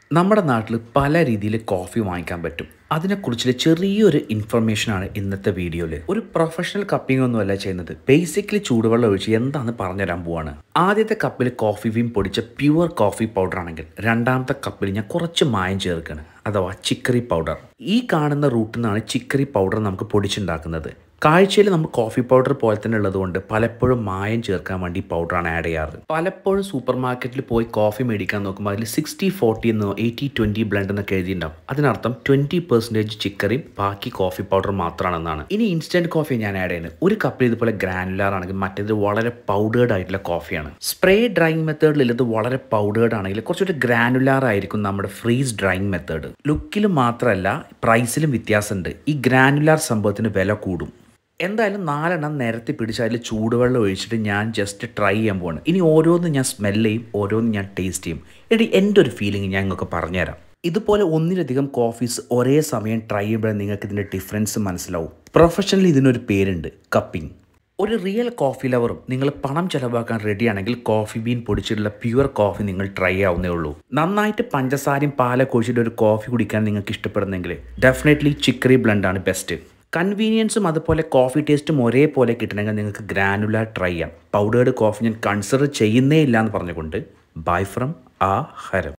നമ്മുടെ നാട്ടിൽ പല രീതിയിൽ കോഫി വാങ്ങിക്കാൻ പറ്റും അതിനെക്കുറിച്ചുള്ള ചെറിയൊരു ഇൻഫർമേഷനാണ് ഇന്നത്തെ വീഡിയോയിൽ ഒരു പ്രൊഫഷണൽ കപ്പിംഗ് ഒന്നുമല്ല ചെയ്യുന്നത് ബേസിക്കലി ചൂടുവെള്ളം ഒഴിച്ച് എന്താണെന്ന് പറഞ്ഞുതരാൻ പോവാണ് ആദ്യത്തെ കപ്പിൽ കോഫി വീൻ പൊടിച്ച പ്യുവർ കോഫി പൗഡർ ആണെങ്കിൽ രണ്ടാമത്തെ കപ്പിൽ ഞാൻ കുറച്ച് മായം ചേർക്കുകയാണ് അഥവാ ചിക്കറി പൗഡർ ഈ കാണുന്ന റൂട്ടിൽ നിന്നാണ് ചിക്കറി പൗഡർ നമുക്ക് പൊടിച്ചുണ്ടാക്കുന്നത് കാഴ്ചയിൽ നമ്മൾ കോഫി പൗഡർ പോലെ തന്നെ ഉള്ളതുകൊണ്ട് പലപ്പോഴും മായം ചേർക്കാൻ വേണ്ടി പൗഡറാണ് ആഡ് ചെയ്യാറ് പലപ്പോഴും സൂപ്പർ മാർക്കറ്റിൽ പോയി കോഫി മേടിക്കാൻ നോക്കുമ്പോൾ അതിൽ സിക്സ്റ്റി ഫോർട്ടി എന്നോ എയ്റ്റി ട്വൻറ്റി ബ്ലെൻഡ് എന്നൊക്കെ എഴുതിയിട്ടുണ്ടാവും അതിനർത്ഥം ട്വൻറ്റി പെർസെൻറ്റേജ് ചിക്കറിയും ബാക്കി കോഫി പൗഡർ മാത്രമാണെന്നാണ് ഇനി ഇൻസ്റ്റൻറ്റ് കോഫി ഞാൻ ആഡ് ചെയ്യുന്നത് ഒരു കപ്പിൽ ഇതുപോലെ ഗ്രാനുലാർ ആണെങ്കിൽ മറ്റേത് വളരെ പൗഡേർഡ് ആയിട്ടുള്ള കോഫിയാണ് സ്പ്രേ ഡ്രൈയിങ് മെത്തേഡിൽ ഇത് വളരെ പൗഡേർഡ് ആണെങ്കിൽ കുറച്ചുകൂടി ഗ്രാനുലാർ ആയിരിക്കും നമ്മുടെ ഫ്രീസ് ഡ്രൈയിങ് മെത്തേഡ് ലുക്കിലും മാത്രമല്ല പ്രൈസിലും വ്യത്യാസമുണ്ട് ഈ ഗ്രാനുലാർ സംഭവത്തിന് വില കൂടും എന്തായാലും നാലെണ്ണം നിരത്തി പിടിച്ച് അതിൽ ചൂടുവെള്ളം ഒഴിച്ചിട്ട് ഞാൻ ജസ്റ്റ് ട്രൈ ചെയ്യാൻ പോവാണ് ഇനി ഓരോന്നും ഞാൻ സ്മെൽ ചെയ്യും ഓരോന്നും ഞാൻ ടേസ്റ്റ് ചെയ്യും എടി എൻ്റെ ഒരു ഫീലിംഗ് ഞാൻ നിങ്ങൾക്ക് പറഞ്ഞുതരാം ഇതുപോലെ ഒന്നിലധികം കോഫീസ് ഒരേ സമയം ട്രൈ ചെയ്യുമ്പോഴേ നിങ്ങൾക്ക് ഇതിൻ്റെ ഡിഫറൻസ് മനസ്സിലാവും പ്രൊഫഷണലി ഇതിനൊരു പേരുണ്ട് കപ്പിംഗ് ഒരു റിയൽ കോഫി ലവറും നിങ്ങൾ പണം ചെലവാക്കാൻ റെഡിയാണെങ്കിൽ കോഫി ബീൻ പൊടിച്ചിട്ടുള്ള പ്യുവർ കോഫി നിങ്ങൾ ട്രൈ ആവുന്നേ ഉള്ളൂ നന്നായിട്ട് പഞ്ചസാരയും പാലൊക്കെ ഒഴിച്ചിട്ട് ഒരു കോഫി കുടിക്കാൻ നിങ്ങൾക്ക് ഇഷ്ടപ്പെടുന്നെങ്കിൽ ഡെഫിനറ്റ്ലി ചിക്കറി ബ്ലെൻഡാണ് ബെസ്റ്റ് കൺവീനിയൻസും അതുപോലെ കോഫി ടേസ്റ്റും ഒരേപോലെ കിട്ടണമെങ്കിൽ നിങ്ങൾക്ക് ഗ്രാനുലാർ ട്രൈ ചെയ്യാം പൗഡേർഡ് കോഫി ഞാൻ കൺസിഡർ ചെയ്യുന്നേ ഇല്ല എന്ന് പറഞ്ഞുകൊണ്ട് ബൈ ഫ്രം ആ ഹരം